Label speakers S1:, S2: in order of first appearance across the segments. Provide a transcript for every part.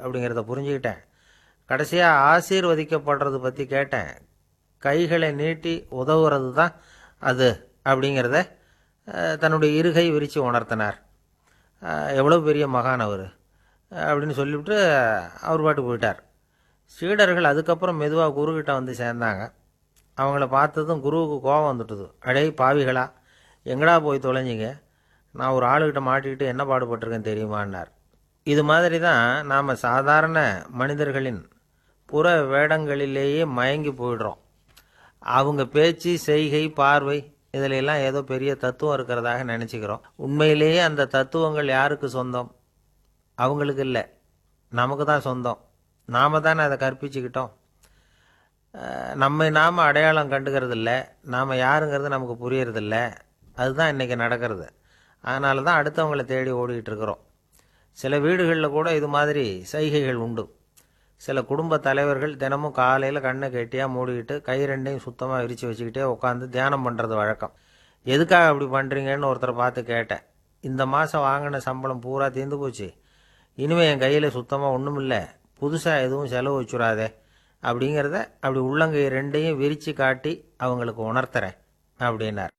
S1: அப்படிங்கிறத புரிஞ்சுக்கிட்டேன் கடைசியாக ஆசீர்வதிக்கப்படுறது பற்றி கேட்டேன் கைகளை நீட்டி உதவுறது தான் அது அப்படிங்கிறத அஹ், தன்னுடைய இருகை விரித்து உணர்த்தினார் அஹ், எவ்வளோ பெரிய மகான் அவர் அப்படின்னு சொல்லிவிட்டு அவர் பாட்டு போயிட்டார் சீடர்கள் அதுக்கப்புறம் மெதுவாக குருக்கிட்ட வந்து சேர்ந்தாங்க அவங்கள பார்த்ததும் குருவுக்கு கோபம் வந்துட்டுது அடே பாவிகளா எங்கடா போய் தொலைஞ்சிங்க நான் ஒரு ஆளுகிட்ட மாட்டிக்கிட்டு என்ன பாடுபட்டிருக்கேன் தெரியுமான்னார் இது மாதிரி தான் நாம் சாதாரண மனிதர்களின் புற வேடங்களிலேயே மயங்கி போயிடுறோம் அவங்க பேச்சு செய்கை பார்வை இதுல எல்லாம் ஏதோ பெரிய தத்துவம் இருக்கிறதாக நினச்சிக்கிறோம் உண்மையிலேயே அந்த தத்துவங்கள் யாருக்கு சொந்தம் அவங்களுக்கு இல்லை நமக்கு தான் சொந்தம் நாம தானே அதை கற்பிச்சுக்கிட்டோம் அஹ் நம்மை நாம் அடையாளம் கண்டுக்கிறது இல்லை நாம் யாருங்கிறது நமக்கு புரியறதில்ல அதுதான் இன்றைக்கி நடக்கிறது அதனால தான் அடுத்தவங்களை தேடி ஓடிக்கிட்டு இருக்கிறோம் சில வீடுகளில் கூட இது மாதிரி சைகைகள் உண்டு சில குடும்ப தலைவர்கள் தினமும் காலையில் கண்ணை கெட்டியாக மூடிக்கிட்டு கை ரெண்டையும் சுத்தமாக விரித்து வச்சுக்கிட்டே உட்காந்து தியானம் பண்ணுறது வழக்கம் எதுக்காக அப்படி பண்ணுறீங்கன்னு ஒருத்தரை பார்த்து கேட்டேன் இந்த மாதம் வாங்கின சம்பளம் பூரா தீர்ந்து போச்சு இனிமேல் என் கையில் சுத்தமாக ஒன்றும் இல்லை புதுசாக எதுவும் செலவு வச்சுடாதே அப்படிங்கிறத அப்படி உள்ளங்கை ரெண்டையும் விரித்து காட்டி அவங்களுக்கு உணர்த்துறேன் அப்படின்னார்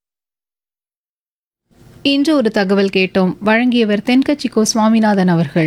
S2: இன்று ஒரு தகவல் கேட்டோம் வழங்கியவர் தென்கட்சி கோ சுவாமிநாதன் அவர்கள்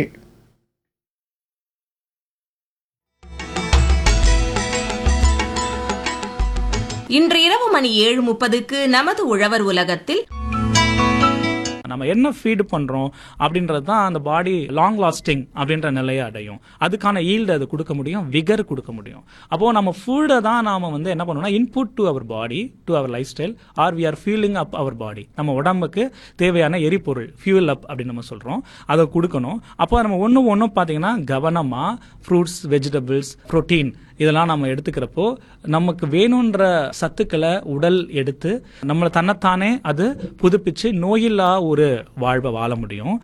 S3: இன்று இரவு மணி ஏழு முப்பதுக்கு நமது உழவர் உலகத்தில்
S4: நம்ம என்ன ஃபீட் பண்றோம் அப்படின்றது தான் அந்த பாடி லாங் லாஸ்டிங் அப்படின்ற நிலையை அடையும் அதுக்கான ஈல்டு அது கொடுக்க முடியும் விகர் கொடுக்க முடியும் அப்போ நம்ம ஃபுட்டை தான் நாம வந்து என்ன பண்ணணும்னா input to our body to our lifestyle are we are fuelling up our body நம்ம உடம்புக்கு தேவையான எரிபொருள் ஃபியூல் அப் அப்படின்னு நம்ம சொல்றோம் அதை கொடுக்கணும் அப்போ நம்ம ஒன்று ஒன்றும் பார்த்தீங்கன்னா கவனமா ஃப்ரூட்ஸ் வெஜிடபிள்ஸ் புரோட்டீன் இதெல்லாம் நம்ம எடுத்துக்கிறப்போ நமக்கு வேணுன்ற சத்துக்களை உடல் எடுத்து நம்மளை தன்னைத்தானே அது புதுப்பிச்சு நோயில்லா ஒரு வாழ்வை வாழ முடியும்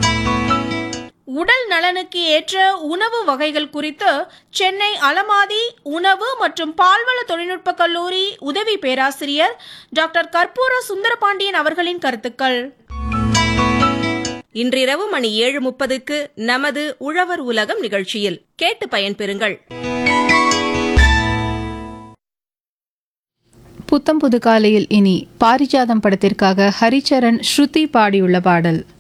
S5: உடல் நலனுக்கு ஏற்ற உணவு வகைகள் குறித்து சென்னை அலமாதி உணவு மற்றும் பால்வள தொழில்நுட்ப கல்லூரி உதவி பேராசிரியர் டாக்டர் கற்பூர சுந்தரபாண்டியன் அவர்களின் கருத்துக்கள்
S3: இன்றிரவு மணி ஏழு முப்பதுக்கு நமது உழவர் உலகம் நிகழ்ச்சியில் கேட்டு பயன்பெறுங்கள்
S2: புத்தம் புது காலையில் இனி பாரிஜாதம் படத்திற்காக ஹரிச்சரன் ஸ்ருதி பாடியுள்ள பாடல்